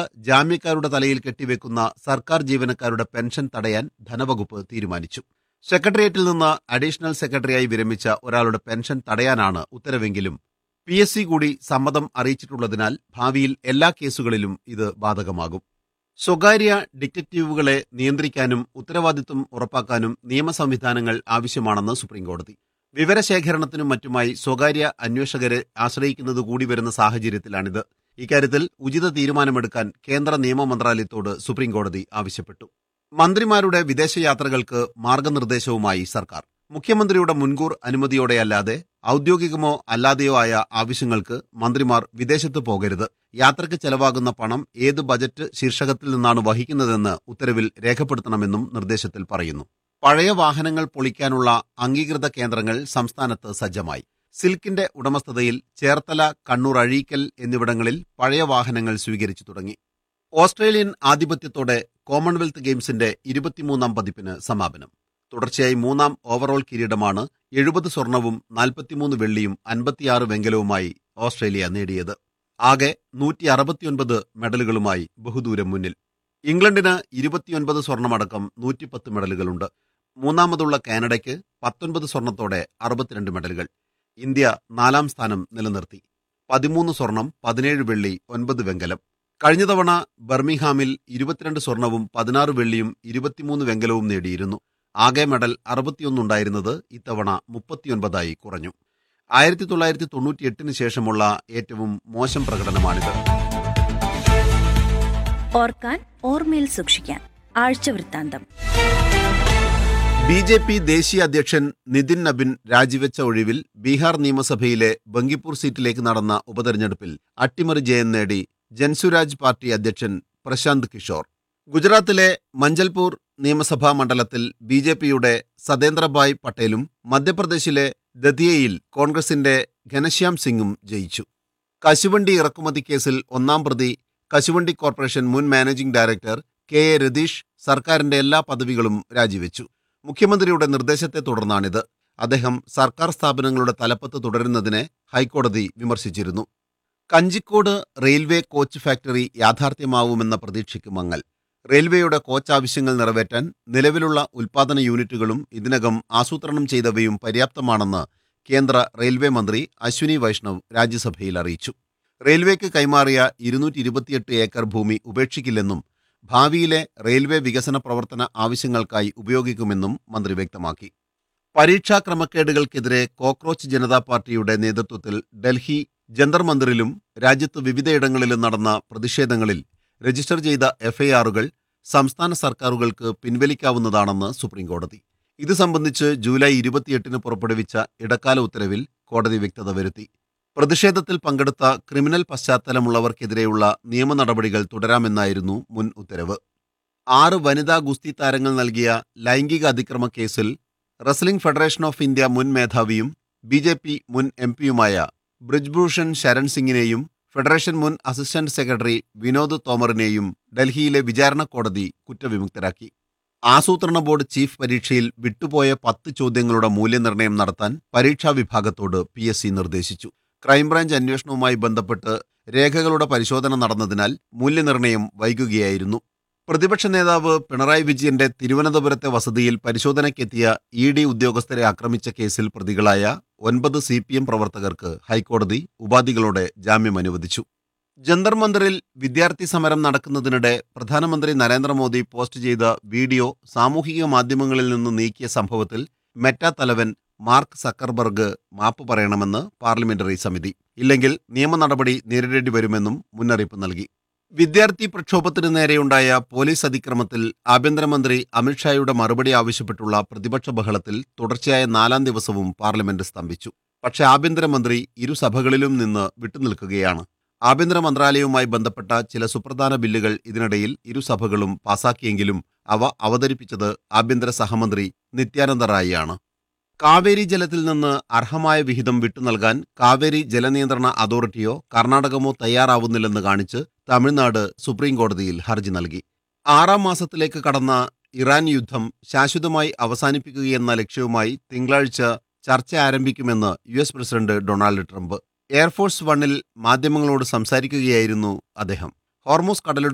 ജാമ്യക്കാരുടെ തലയിൽ കെട്ടിവെക്കുന്ന സർക്കാർ ജീവനക്കാരുടെ പെൻഷൻ തടയാൻ ധനവകുപ്പ് തീരുമാനിച്ചു സെക്രട്ടേറിയറ്റിൽ നിന്ന് അഡീഷണൽ സെക്രട്ടറിയായി വിരമിച്ച ഒരാളുടെ പെൻഷൻ തടയാനാണ് ഉത്തരവെങ്കിലും പി എസ് സി കൂടി സമ്മതം അറിയിച്ചിട്ടുള്ളതിനാൽ ഭാവിയിൽ എല്ലാ കേസുകളിലും ഇത് ബാധകമാകും സ്വകാര്യ ഡിറ്റക്റ്റീവുകളെ നിയന്ത്രിക്കാനും ഉത്തരവാദിത്വം ഉറപ്പാക്കാനും നിയമ സംവിധാനങ്ങൾ ആവശ്യമാണെന്ന് സുപ്രീംകോടതി വിവരശേഖരണത്തിനും മറ്റുമായി സ്വകാര്യ അന്വേഷകരെ ആശ്രയിക്കുന്നത് കൂടി വരുന്ന സാഹചര്യത്തിലാണിത് ഇക്കാര്യത്തിൽ ഉചിത തീരുമാനമെടുക്കാൻ കേന്ദ്ര നിയമ മന്ത്രാലയത്തോട് സുപ്രീംകോടതി ആവശ്യപ്പെട്ടു മന്ത്രിമാരുടെ വിദേശയാത്രകൾക്ക് മാർഗനിർദ്ദേശവുമായി സർക്കാർ മുഖ്യമന്ത്രിയുടെ മുൻകൂർ അനുമതിയോടെയല്ലാതെ ഔദ്യോഗികമോ അല്ലാതെയോ ആയ ആവശ്യങ്ങൾക്ക് മന്ത്രിമാർ വിദേശത്ത് പോകരുത് യാത്രയ്ക്ക് ചെലവാകുന്ന പണം ഏത് ബജറ്റ് ശീർഷകത്തിൽ നിന്നാണ് വഹിക്കുന്നതെന്ന് ഉത്തരവിൽ രേഖപ്പെടുത്തണമെന്നും നിർദ്ദേശത്തിൽ പറയുന്നു പഴയ വാഹനങ്ങൾ പൊളിക്കാനുള്ള അംഗീകൃത കേന്ദ്രങ്ങൾ സംസ്ഥാനത്ത് സജ്ജമായി സിൽക്കിന്റെ ഉടമസ്ഥതയിൽ ചേർത്തല കണ്ണൂർ അഴീക്കൽ എന്നിവിടങ്ങളിൽ പഴയ വാഹനങ്ങൾ സ്വീകരിച്ചു തുടങ്ങി ഓസ്ട്രേലിയൻ ആധിപത്യത്തോടെ കോമൺവെൽത്ത് ഗെയിംസിന്റെ ഇരുപത്തിമൂന്നാം പതിപ്പിന് സമാപനം തുടർച്ചയായി മൂന്നാം ഓവറോൾ കിരീടമാണ് എഴുപത് സ്വർണവും നാൽപ്പത്തിമൂന്ന് വെള്ളിയും അൻപത്തിയാറ് വെങ്കലവുമായി ഓസ്ട്രേലിയ നേടിയത് ആകെ നൂറ്റി അറുപത്തിയൊൻപത് മെഡലുകളുമായി ബഹുദൂരം മുന്നിൽ ഇംഗ്ലണ്ടിന് ഇരുപത്തിയൊൻപത് സ്വർണമടക്കം നൂറ്റിപ്പത്ത് മെഡലുകളുണ്ട് മൂന്നാമതുള്ള കാനഡയ്ക്ക് പത്തൊൻപത് സ്വർണത്തോടെ അറുപത്തിരണ്ട് മെഡലുകൾ ഇന്ത്യ നാലാം സ്ഥാനം നിലനിർത്തി പതിമൂന്ന് സ്വർണം പതിനേഴ് വെള്ളി ഒൻപത് വെങ്കലം കഴിഞ്ഞ തവണ ബർമിംഗ്ഹാമിൽ ഇരുപത്തിരണ്ട് സ്വർണവും പതിനാറ് വെള്ളിയും ഇരുപത്തിമൂന്ന് വെങ്കലവും നേടിയിരുന്നു ആകെ മെഡൽ അറുപത്തിയൊന്നുണ്ടായിരുന്നത് ഇത്തവണ മുപ്പത്തിയൊൻപതായി കുറഞ്ഞു ആയിരത്തി തൊള്ളായിരത്തി തൊണ്ണൂറ്റിയെട്ടിന് ശേഷമുള്ള ഏറ്റവും മോശം പ്രകടനമാണിത് ഓർക്കാൻ ഓർമ്മയിൽ സൂക്ഷിക്കാൻ ആഴ്ചവൃത്താന്തം ബി ജെ പി ദേശീയ അധ്യക്ഷൻ നിതിൻ നബിൻ രാജിവെച്ച ഒഴിവിൽ ബീഹാർ നിയമസഭയിലെ ബങ്കിപ്പൂർ സീറ്റിലേക്ക് നടന്ന ഉപതെരഞ്ഞെടുപ്പിൽ അട്ടിമറി ജയം നേടി ജൻസുരാജ് പാർട്ടി അധ്യക്ഷൻ പ്രശാന്ത് കിഷോർ ഗുജറാത്തിലെ മഞ്ചൽപൂർ നിയമസഭാ മണ്ഡലത്തിൽ ബി ജെ പിയുടെ സതേന്ദ്രഭായ് പട്ടേലും മധ്യപ്രദേശിലെ ദതിയയിൽ കോൺഗ്രസിന്റെ ഘനശ്യാം സിംഗും ജയിച്ചു കശുവണ്ടി ഇറക്കുമതി കേസിൽ ഒന്നാം പ്രതി കശുവണ്ടി കോർപ്പറേഷൻ മുൻ managing director K A Ratheesh സർക്കാരിന്റെ എല്ലാ പദവികളും രാജിവെച്ചു മുഖ്യമന്ത്രിയുടെ നിർദ്ദേശത്തെ തുടർന്നാണിത് അദ്ദേഹം സർക്കാർ സ്ഥാപനങ്ങളുടെ തലപ്പത്ത് തുടരുന്നതിനെ ഹൈക്കോടതി വിമർശിച്ചിരുന്നു കഞ്ചിക്കോട് റെയിൽവേ കോച്ച് ഫാക്ടറി യാഥാർത്ഥ്യമാവുമെന്ന പ്രതീക്ഷയ്ക്ക് മങ്ങൽ റെയിൽവേയുടെ കോച്ച് ആവശ്യങ്ങൾ നിറവേറ്റാൻ നിലവിലുള്ള ഉൽപാദന യൂണിറ്റുകളും ഇതിനകം ആസൂത്രണം ചെയ്തവയും പര്യാപ്തമാണെന്ന് കേന്ദ്ര റെയിൽവേ മന്ത്രി അശ്വിനി വൈഷ്ണവ് രാജ്യസഭയിൽ അറിയിച്ചു റെയിൽവേക്ക് കൈമാറിയ ഇരുന്നൂറ്റി ഇരുപത്തിയെട്ട് ഏക്കർ ഭൂമി ഉപേക്ഷിക്കില്ലെന്നും ഭാവിയിലെ റെയിൽവേ വികസന പ്രവർത്തന ആവശ്യങ്ങൾക്കായി ഉപയോഗിക്കുമെന്നും മന്ത്രി വ്യക്തമാക്കി പരീക്ഷാ ക്രമക്കേടുകൾക്കെതിരെ കോക്രോച്ച് ജനതാ പാർട്ടിയുടെ നേതൃത്വത്തിൽ ഡൽഹി ജന്തർ മന്ദിറിലും രാജ്യത്ത് വിവിധയിടങ്ങളിലും നടന്ന പ്രതിഷേധങ്ങളിൽ രജിസ്റ്റർ ചെയ്ത എഫ്ഐആറുകൾ സംസ്ഥാന സർക്കാരുകൾക്ക് പിൻവലിക്കാവുന്നതാണെന്ന് സുപ്രീംകോടതി ഇത് സംബന്ധിച്ച് ജൂലൈ ഇരുപത്തിയെട്ടിന് പുറപ്പെടുവിച്ച ഇടക്കാല ഉത്തരവിൽ കോടതി വ്യക്തത വരുത്തി പ്രതിഷേധത്തിൽ പങ്കെടുത്ത ക്രിമിനൽ പശ്ചാത്തലമുള്ളവർക്കെതിരെയുള്ള നിയമ നടപടികൾ തുടരാമെന്നായിരുന്നു മുൻ ഉത്തരവ് ആറ് വനിതാ ഗുസ്തി താരങ്ങൾ നൽകിയ ലൈംഗിക അതിക്രമ കേസിൽ റെസ്ലിംഗ് ഫെഡറേഷൻ ഓഫ് ഇന്ത്യ മുൻ മേധാവിയും ബി ജെ പി മുൻ എം പിയുമായ ബ്രിജ്ഭൂഷൺ ശരൺ സിംഗിനെയും ഫെഡറേഷൻ മുൻ അസിസ്റ്റന്റ് സെക്രട്ടറി വിനോദ് തോമറിനെയും ഡൽഹിയിലെ വിചാരണ കോടതി കുറ്റവിമുക്തരാക്കി ആസൂത്രണ ബോർഡ് ചീഫ് പരീക്ഷയിൽ വിട്ടുപോയ പത്ത് ചോദ്യങ്ങളുടെ മൂല്യനിർണ്ണയം നടത്താൻ പരീക്ഷാ വിഭാഗത്തോട് പി എസ് സി നിർദ്ദേശിച്ചു ക്രൈംബ്രാഞ്ച് അന്വേഷണവുമായി ബന്ധപ്പെട്ട് രേഖകളുടെ പരിശോധന നടന്നതിനാൽ മൂല്യനിർണ്ണയം വൈകുകയായിരുന്നു പ്രതിപക്ഷ നേതാവ് പിണറായി വിജയന്റെ തിരുവനന്തപുരത്തെ വസതിയിൽ പരിശോധനയ്ക്കെത്തിയ ഇ ഡി ഉദ്യോഗസ്ഥരെ ആക്രമിച്ച കേസിൽ പ്രതികളായ ഒൻപത് സി പി എം പ്രവർത്തകർക്ക് ഹൈക്കോടതി ഉപാധികളോടെ ജാമ്യം അനുവദിച്ചു ജന്തർ മന്ദിറിൽ വിദ്യാർത്ഥി സമരം നടക്കുന്നതിനിടെ പ്രധാനമന്ത്രി നരേന്ദ്രമോദി പോസ്റ്റ് ചെയ്ത വീഡിയോ സാമൂഹിക മാധ്യമങ്ങളിൽ നിന്ന് നീക്കിയ സംഭവത്തിൽ മെറ്റ തലവൻ മാർക്ക് സക്കർബർഗ് മാപ്പ് പറയണമെന്ന് പാർലമെന്ററി സമിതി ഇല്ലെങ്കിൽ നിയമ നടപടി നേരിടേണ്ടി വരുമെന്നും മുന്നറിയിപ്പ് നൽകി വിദ്യാർത്ഥി പ്രക്ഷോഭത്തിന് നേരെയുണ്ടായ പോലീസ് അതിക്രമത്തിൽ ആഭ്യന്തരമന്ത്രി അമിത്ഷായുടെ മറുപടി ആവശ്യപ്പെട്ടുള്ള പ്രതിപക്ഷ ബഹളത്തിൽ തുടർച്ചയായ നാലാം ദിവസവും പാർലമെന്റ് സ്തംഭിച്ചു പക്ഷേ ആഭ്യന്തരമന്ത്രി ഇരു സഭകളിലും നിന്ന് വിട്ടുനിൽക്കുകയാണ് ആഭ്യന്തര മന്ത്രാലയവുമായി ബന്ധപ്പെട്ട ചില സുപ്രധാന ബില്ലുകൾ ഇതിനിടയിൽ ഇരു സഭകളും പാസാക്കിയെങ്കിലും അവ അവതരിപ്പിച്ചത് ആഭ്യന്തര സഹമന്ത്രി നിത്യാനന്ദ റായിയാണ് കാവേരി ജലത്തിൽ നിന്ന് അർഹമായ വിഹിതം വിട്ടുനൽകാൻ കാവേരി ജലനിയന്ത്രണ അതോറിറ്റിയോ കർണാടകമോ തയ്യാറാവുന്നില്ലെന്ന് കാണിച്ച് തമിഴ്നാട് സുപ്രീം കോടതിയിൽ ഹർജി നൽകി ആറാം മാസത്തിലേക്ക് കടന്ന ഇറാൻ യുദ്ധം ശാശ്വതമായി അവസാനിപ്പിക്കുകയെന്ന ലക്ഷ്യവുമായി തിങ്കളാഴ്ച ചർച്ച ആരംഭിക്കുമെന്ന് U S president Donald Trump air force വണ്ണിൽ മാധ്യമങ്ങളോട് സംസാരിക്കുകയായിരുന്നു അദ്ദേഹം ഹോർമോസ് കടലിടുക്ക്